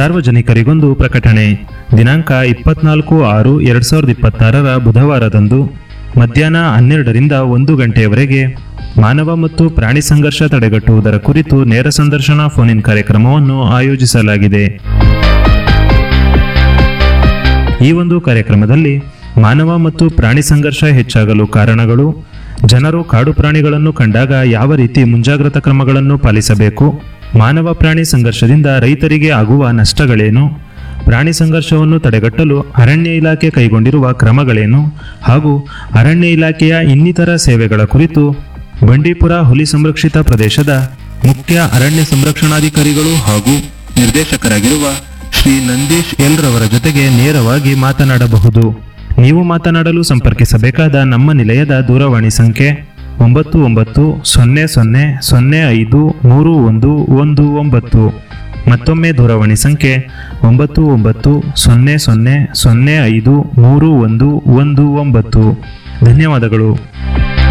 ಸಾರ್ವಜನಿಕರಿಗೊಂದು ಪ್ರಕಟಣೆ ದಿನಾಂಕ ಇಪ್ಪತ್ನಾಲ್ಕು ಆರು ಎರಡು ಸಾವಿರದ ಇಪ್ಪತ್ತಾರರ ಬುಧವಾರದಂದು ಮಧ್ಯಾಹ್ನ ಹನ್ನೆರಡರಿಂದ ಒಂದು ಗಂಟೆಯವರೆಗೆ ಮಾನವ ಮತ್ತು ಪ್ರಾಣಿ ಸಂಘರ್ಷ ತಡೆಗಟ್ಟುವುದರ ಕುರಿತು ನೇರ ಸಂದರ್ಶನ ಫೋನ್ ಇನ್ ಕಾರ್ಯಕ್ರಮವನ್ನು ಆಯೋಜಿಸಲಾಗಿದೆ ಈ ಒಂದು ಕಾರ್ಯಕ್ರಮದಲ್ಲಿ ಮಾನವ ಮತ್ತು ಪ್ರಾಣಿ ಸಂಘರ್ಷ ಹೆಚ್ಚಾಗಲು ಕಾರಣಗಳು ಜನರು ಕಾಡು ಪ್ರಾಣಿಗಳನ್ನು ಕಂಡಾಗ ಯಾವ ರೀತಿ ಮುಂಜಾಗ್ರತಾ ಕ್ರಮಗಳನ್ನು ಪಾಲಿಸಬೇಕು ಮಾನವ ಪ್ರಾಣಿ ಸಂಘರ್ಷದಿಂದ ರೈತರಿಗೆ ಆಗುವ ನಷ್ಟಗಳೇನು ಪ್ರಾಣಿ ಸಂಘರ್ಷವನ್ನು ತಡೆಗಟ್ಟಲು ಅರಣ್ಯ ಇಲಾಖೆ ಕೈಗೊಂಡಿರುವ ಕ್ರಮಗಳೇನು ಹಾಗೂ ಅರಣ್ಯ ಇಲಾಖೆಯ ಇನ್ನಿತರ ಸೇವೆಗಳ ಕುರಿತು ಬಂಡೀಪುರ ಹುಲಿ ಸಂರಕ್ಷಿತ ಪ್ರದೇಶದ ಮುಖ್ಯ ಅರಣ್ಯ ಸಂರಕ್ಷಣಾಧಿಕಾರಿಗಳು ಹಾಗೂ ನಿರ್ದೇಶಕರಾಗಿರುವ ಶ್ರೀ ನಂದೀಶ್ ಎಲ್ ರವರ ಜೊತೆಗೆ ನೇರವಾಗಿ ಮಾತನಾಡಬಹುದು ನೀವು ಮಾತನಾಡಲು ಸಂಪರ್ಕಿಸಬೇಕಾದ ನಮ್ಮ ನಿಲಯದ ದೂರವಾಣಿ ಸಂಖ್ಯೆ ಒಂಬತ್ತು ಒಂಬತ್ತು ಸೊನ್ನೆ ಸೊನ್ನೆ ಸೊನ್ನೆ ಐದು ಮೂರು ಒಂದು ಒಂದು ಒಂಬತ್ತು ಮತ್ತೊಮ್ಮೆ ದೂರವಾಣಿ ಸಂಖ್ಯೆ ಒಂಬತ್ತು ಒಂಬತ್ತು ಸೊನ್ನೆ ಸೊನ್ನೆ ಸೊನ್ನೆ ಐದು ಮೂರು ಒಂದು ಒಂದು ಒಂಬತ್ತು ಧನ್ಯವಾದಗಳು